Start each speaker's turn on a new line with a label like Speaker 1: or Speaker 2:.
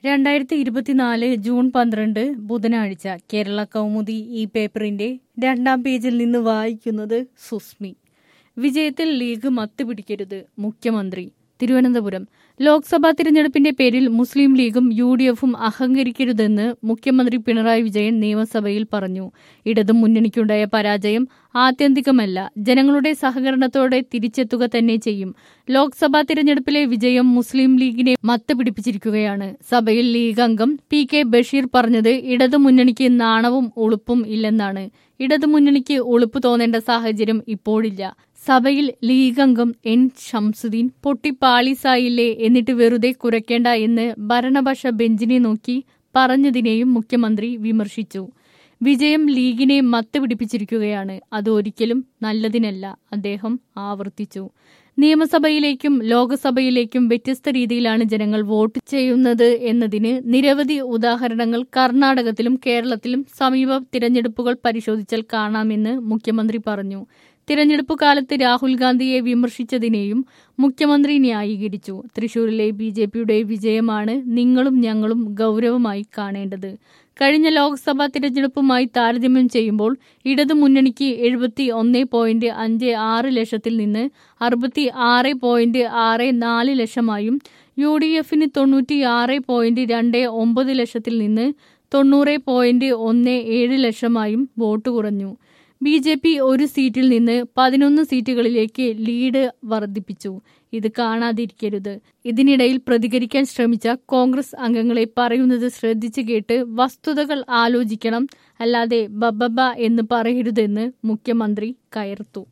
Speaker 1: രണ്ടായിരത്തി ഇരുപത്തിനാല് ജൂൺ പന്ത്രണ്ട് ബുധനാഴ്ച കേരള കൗമുദി ഈ പേപ്പറിന്റെ രണ്ടാം പേജിൽ നിന്ന് വായിക്കുന്നത് സുസ്മി വിജയത്തിൽ ലീഗ് മത്തുപിടിക്കരുത് മുഖ്യമന്ത്രി തിരുവനന്തപുരം ലോക്സഭാ തിരഞ്ഞെടുപ്പിന്റെ പേരിൽ മുസ്ലിം ലീഗും യു ഡി എഫും അഹങ്കരിക്കരുതെന്ന് മുഖ്യമന്ത്രി പിണറായി വിജയൻ നിയമസഭയിൽ പറഞ്ഞു ഇടതും മുന്നണിക്കുണ്ടായ പരാജയം ആത്യന്തികമല്ല ജനങ്ങളുടെ സഹകരണത്തോടെ തിരിച്ചെത്തുക തന്നെ ചെയ്യും ലോക്സഭാ തിരഞ്ഞെടുപ്പിലെ വിജയം മുസ്ലിം ലീഗിനെ മത്ത് പിടിപ്പിച്ചിരിക്കുകയാണ് സഭയിൽ ലീഗ് അംഗം പി കെ ബഷീർ പറഞ്ഞത് ഇടതു മുന്നണിക്ക് നാണവും ഉളുപ്പും ഇല്ലെന്നാണ് ഇടതു മുന്നണിക്ക് ഉളുപ്പ് തോന്നേണ്ട സാഹചര്യം ഇപ്പോഴില്ല സഭയിൽ ലീഗ് അംഗം എൻ ഷംസുദ്ദീൻ പൊട്ടിപ്പാളീസായില്ലേ എന്നിട്ട് വെറുതെ കുറയ്ക്കേണ്ട എന്ന് ഭരണപക്ഷ ബെഞ്ചിനെ നോക്കി പറഞ്ഞതിനെയും മുഖ്യമന്ത്രി വിമർശിച്ചു വിജയം ലീഗിനെ മത്ത് പിടിപ്പിച്ചിരിക്കുകയാണ് അത് ഒരിക്കലും നല്ലതിനല്ല അദ്ദേഹം ആവർത്തിച്ചു നിയമസഭയിലേക്കും ലോക്സഭയിലേക്കും വ്യത്യസ്ത രീതിയിലാണ് ജനങ്ങൾ വോട്ട് ചെയ്യുന്നത് എന്നതിന് നിരവധി ഉദാഹരണങ്ങൾ കർണാടകത്തിലും കേരളത്തിലും സമീപ തിരഞ്ഞെടുപ്പുകൾ പരിശോധിച്ചാൽ കാണാമെന്ന് മുഖ്യമന്ത്രി പറഞ്ഞു തിരഞ്ഞെടുപ്പ് കാലത്ത് രാഹുൽ ഗാന്ധിയെ വിമർശിച്ചതിനെയും മുഖ്യമന്ത്രി ന്യായീകരിച്ചു തൃശൂരിലെ ബി ജെ പിയുടെ വിജയമാണ് നിങ്ങളും ഞങ്ങളും ഗൗരവമായി കാണേണ്ടത് കഴിഞ്ഞ ലോക്സഭാ തിരഞ്ഞെടുപ്പുമായി താരതമ്യം ചെയ്യുമ്പോൾ ഇടതു മുന്നണിക്ക് എഴുപത്തി ഒന്ന് പോയിന്റ് അഞ്ച് ആറ് ലക്ഷത്തിൽ നിന്ന് അറുപത്തി ആറ് പോയിന്റ് ആറ് നാല് ലക്ഷമായും യു ഡി എഫിന് തൊണ്ണൂറ്റി ആറ് പോയിന്റ് രണ്ട് ഒമ്പത് ലക്ഷത്തിൽ നിന്ന് തൊണ്ണൂറ് പോയിന്റ് ഒന്ന് ഏഴ് ലക്ഷമായും വോട്ട് കുറഞ്ഞു ബി ജെ പി ഒരു സീറ്റിൽ നിന്ന് പതിനൊന്ന് സീറ്റുകളിലേക്ക് ലീഡ് വർദ്ധിപ്പിച്ചു ഇത് കാണാതിരിക്കരുത് ഇതിനിടയിൽ പ്രതികരിക്കാൻ ശ്രമിച്ച കോൺഗ്രസ് അംഗങ്ങളെ പറയുന്നത് ശ്രദ്ധിച്ചു കേട്ട് വസ്തുതകൾ ആലോചിക്കണം അല്ലാതെ ബബബ എന്ന് പറയരുതെന്ന് മുഖ്യമന്ത്രി കയർത്തു